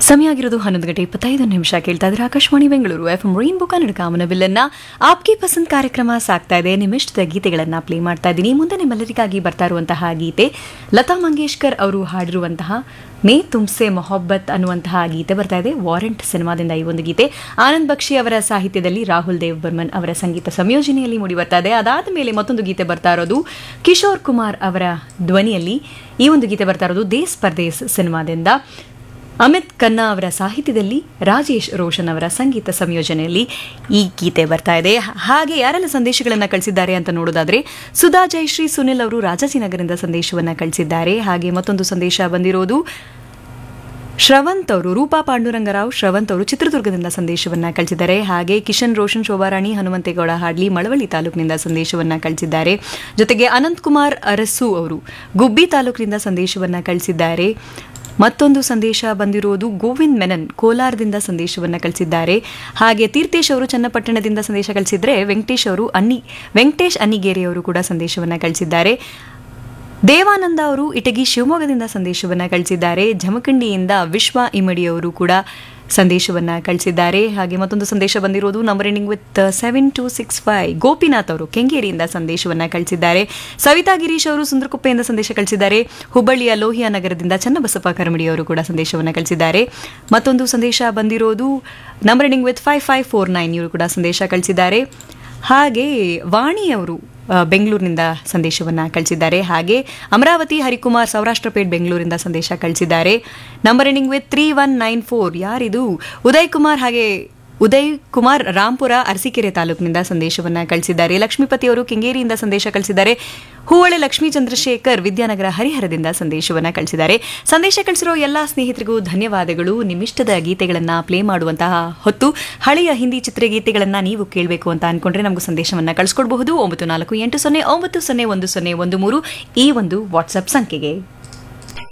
ಸಮಯ ಆಗಿರೋದು ಹನ್ನೊಂದು ಗಂಟೆ ಇಪ್ಪತ್ತೈದು ನಿಮಿಷ ಕೇಳ್ತಾ ಇದ್ರೆ Akashvani Bengaluru F M rainbow Kannada ಕಾಮನಬಿಲ್ಲನ್ನ ಆಪ್ಗೆ ಪಸಂದ್ ಕಾರ್ಯಕ್ರಮ ಸಾಕ್ತಾ ಇದೆ ನಿಮ್ಮಿಷ್ಟದ ಗೀತೆಗಳನ್ನ ಪ್ಲೇ ಮಾಡ್ತಾ ಇದ್ದೀನಿ ಮುಂದೆ ನಿಮ್ಮೆಲ್ಲರಿಗಾಗಿ ಬರ್ತಾ ಇರುವಂತಹ ಗೀತೆ ಲತಾ ಮಂಗೇಶ್ಕರ್ ಅವರು ಹಾಡಿರುವಂತಹ ಮೇ ತುಮ್ಸೆ ಮೊಹಬ್ಬತ್ ಅನ್ನುವಂತಹ ಗೀತೆ ಬರ್ತಾ ಇದೆ ವಾರೆಂಟ್ ಸಿನಿಮಾದಿಂದ ಈ ಒಂದು ಗೀತೆ ಆನಂದ್ ಬಕ್ಷಿ ಅವರ ಸಾಹಿತ್ಯದಲ್ಲಿ ರಾಹುಲ್ ದೇವ್ ಬರ್ಮನ್ ಅವರ ಸಂಗೀತ ಸಂಯೋಜನೆಯಲ್ಲಿ ಮೂಡಿ ಬರ್ತಾ ಇದೆ ಅದಾದ ಮೇಲೆ ಮತ್ತೊಂದು ಗೀತೆ ಬರ್ತಾ ಇರೋದು ಕಿಶೋರ್ ಕುಮಾರ್ ಅವರ ಧ್ವನಿಯಲ್ಲಿ ಈ ಒಂದು ಗೀತೆ ಬರ್ತಾ ಇರೋದು ದೇಸ್ ಪರ್ದೇಸ್ ಸಿನಿಮಾದಿಂದ ಅಮಿತ್ ಖನ್ನಾ ಅವರ ಸಾಹಿತ್ಯದಲ್ಲಿ ರಾಜೇಶ್ ರೋಷನ್ ಅವರ ಸಂಗೀತ ಸಂಯೋಜನೆಯಲ್ಲಿ ಈ ಗೀತೆ ಬರ್ತಾ ಇದೆ ಹಾಗೆ ಯಾರೆಲ್ಲ ಸಂದೇಶಗಳನ್ನು ಕಳಿಸಿದ್ದಾರೆ ಅಂತ ನೋಡೋದಾದ್ರೆ ಸುಧಾ ಜಯಶ್ರೀ ಸುನಿಲ್ ಅವರು ರಾಜಾಜಿನಗರದಿಂದ ಸಂದೇಶವನ್ನು ಕಳಿಸಿದ್ದಾರೆ ಹಾಗೆ ಮತ್ತೊಂದು ಸಂದೇಶ ಬಂದಿರೋದು ಶ್ರವಂತ್ ಅವರು ರೂಪಾ ಪಾಂಡುರಂಗರಾವ್ ಶ್ರವಂತ್ ಅವರು ಚಿತ್ರದುರ್ಗದಿಂದ ಸಂದೇಶವನ್ನ ಕಳಿಸಿದ್ದಾರೆ ಹಾಗೆ ಕಿಶನ್ ರೋಷನ್ ಶೋಭಾರಾಣಿ ಹನುಮಂತೇಗೌಡ ಹಾಡ್ಲಿ ಮಳವಳ್ಳಿ ತಾಲೂಕಿನಿಂದ ಸಂದೇಶವನ್ನ ಕಳಿಸಿದ್ದಾರೆ ಜೊತೆಗೆ ಅನಂತ್ ಕುಮಾರ್ ಅರಸು ಅವರು ಗುಬ್ಬಿ ತಾಲೂಕಿನಿಂದ ಸಂದೇಶವನ್ನ ಕಳಿಸಿದ್ದಾರೆ ಮತ್ತೊಂದು ಸಂದೇಶ ಬಂದಿರುವುದು ಗೋವಿಂದ್ ಮೆನನ್ ಕೋಲಾರದಿಂದ ಸಂದೇಶವನ್ನು ಕಳಿಸಿದ್ದಾರೆ ಹಾಗೆ ತೀರ್ಥೇಶ್ ಅವರು ಚನ್ನಪಟ್ಟಣದಿಂದ ಸಂದೇಶ ಕಳಿಸಿದ್ರೆ ವೆಂಕಟೇಶ್ ಅವರು ಅನ್ನಿ ವೆಂಕಟೇಶ್ ಅನ್ನಿಗೇರಿ ಅವರು ಕೂಡ ಸಂದೇಶವನ್ನು ಕಳಿಸಿದ್ದಾರೆ ದೇವಾನಂದ ಅವರು ಇಟಗಿ ಶಿವಮೊಗ್ಗದಿಂದ ಸಂದೇಶವನ್ನು ಕಳಿಸಿದ್ದಾರೆ ಜಮಖಂಡಿಯಿಂದ ವಿಶ್ವ ಇಮಡಿ ಅವರು ಕೂಡ ಸಂದೇಶವನ್ನು ಕಳಿಸಿದ್ದಾರೆ ಹಾಗೆ ಮತ್ತೊಂದು ಸಂದೇಶ ಬಂದಿರೋದು number ending with seven two six five Gopinath ಅವರು ಕೆಂಗೇರಿಯಿಂದ ಸಂದೇಶವನ್ನು ಕಳಿಸಿದ್ದಾರೆ ಸವಿತಾ ಗಿರೀಶ್ ಅವರು ಸುಂದರಕುಪ್ಪೆಯಿಂದ ಸಂದೇಶ ಕಳಿಸಿದ್ದಾರೆ ಹುಬ್ಬಳ್ಳಿಯ ಲೋಹಿಯಾ ನಗರದಿಂದ ಚನ್ನಬಸಪ್ಪ ಕರಮಡಿ ಅವರು ಕೂಡ ಸಂದೇಶವನ್ನು ಕಳಿಸಿದ್ದಾರೆ ಮತ್ತೊಂದು ಸಂದೇಶ ಬಂದಿರೋದು number ending with five five four nine ಇವರು ಕೂಡ ಸಂದೇಶ ಕಳಿಸಿದ್ದಾರೆ ಹಾಗೆ ವಾಣಿ ಅವರು ಬೆಂಗಳೂರಿನಿಂದ ಸಂದೇಶವನ್ನು ಕಳಿಸಿದ್ದಾರೆ ಹಾಗೆ ಅಮರಾವತಿ ಹರಿಕುಮಾರ್ ಸೌರಾಷ್ಟ್ರಪೇಟ್ ಬೆಂಗಳೂರಿಂದ ಸಂದೇಶ ಕಳಿಸಿದ್ದಾರೆ number ending with three one nine four ಯಾರಿದು ಉದಯ್ ಕುಮಾರ್ ಹಾಗೆ ಉದಯ್ ಕುಮಾರ್ ರಾಂಪುರ ಅರಸೀಕೆರೆ ತಾಲೂಕಿನಿಂದ ಸಂದೇಶವನ್ನು ಕಳಿಸಿದ್ದಾರೆ ಲಕ್ಷ್ಮೀಪತಿ ಅವರು ಕೆಂಗೇರಿಯಿಂದ ಸಂದೇಶ ಕಳಿಸಿದ್ದಾರೆ ಹೂವಳೆ ಲಕ್ಷ್ಮೀ ಚಂದ್ರಶೇಖರ್ ವಿದ್ಯಾನಗರ ಹರಿಹರದಿಂದ ಸಂದೇಶವನ್ನು ಕಳಿಸಿದ್ದಾರೆ ಸಂದೇಶ ಕಳಿಸಿರೋ ಎಲ್ಲ ಸ್ನೇಹಿತರಿಗೂ ಧನ್ಯವಾದಗಳು ನಿಮ್ಮಿಷ್ಟದ ಗೀತೆಗಳನ್ನು ಪ್ಲೇ ಮಾಡುವಂತಹ ಹೊತ್ತು ಹಳೆಯ ಹಿಂದಿ ಚಿತ್ರಗೀತೆಗಳನ್ನು ನೀವು ಕೇಳಬೇಕು ಅಂತ ಅನ್ಕೊಂಡ್ರೆ ನಮಗೂ ಸಂದೇಶವನ್ನು ಕಳಿಸ್ಕೊಡ್ಬಹುದು ಒಂಬತ್ತು ನಾಲ್ಕು ಎಂಟು ಸೊನ್ನೆ ಒಂಬತ್ತು ಸೊನ್ನೆ ಒಂದು ಸೊನ್ನೆ ಒಂದು ಮೂರು ಈ ಒಂದು ವಾಟ್ಸಪ್ ಸಂಖ್ಯೆಗೆ